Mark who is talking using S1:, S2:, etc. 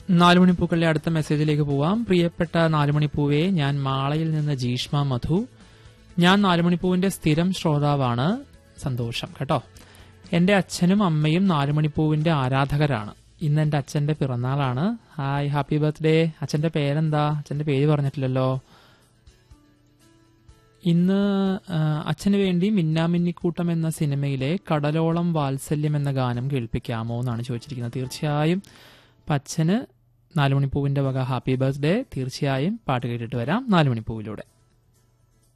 S1: നാലുമണിപ്പൂക്കളുടെ അടുത്ത മെസ്സേജിലേക്ക് പോവാം പ്രിയപ്പെട്ട നാലുമണിപ്പൂവെ ഞാൻ മാളയിൽ നിന്ന് ജീഷ്മ മധു ഞാൻ നാലുമണിപ്പൂവിന്റെ സ്ഥിരം ശ്രോതാവാണ് സന്തോഷം കേട്ടോ എന്റെ അച്ഛനും അമ്മയും നാലുമണിപ്പൂവിന്റെ ആരാധകരാണ് ഇന്ന് എന്റെ അച്ഛന്റെ പിറന്നാളാണ് ഹായ് ഹാപ്പി ബർത്ത്ഡേ അച്ഛന്റെ പേരെന്താ അച്ഛന്റെ പേര് പറഞ്ഞിട്ടില്ലല്ലോ ഇന്ന് ആ, അച്ഛന് വേണ്ടി മിന്നാമിന്നിക്കൂട്ടം എന്ന സിനിമയിലെ കടലോളം വാത്സല്യം എന്ന ഗാനം കേൾപ്പിക്കാമോ എന്നാണ് ചോദിച്ചിരിക്കുന്നത് തീർച്ചയായും അപ്പം അച്ഛന് നാലുമണിപ്പൂവിന്റെ വക ഹാപ്പി ബർത്ത്ഡേ തീർച്ചയായും പാട്ട് കേട്ടിട്ട് വരാം നാലുമണിപ്പൂവിലൂടെ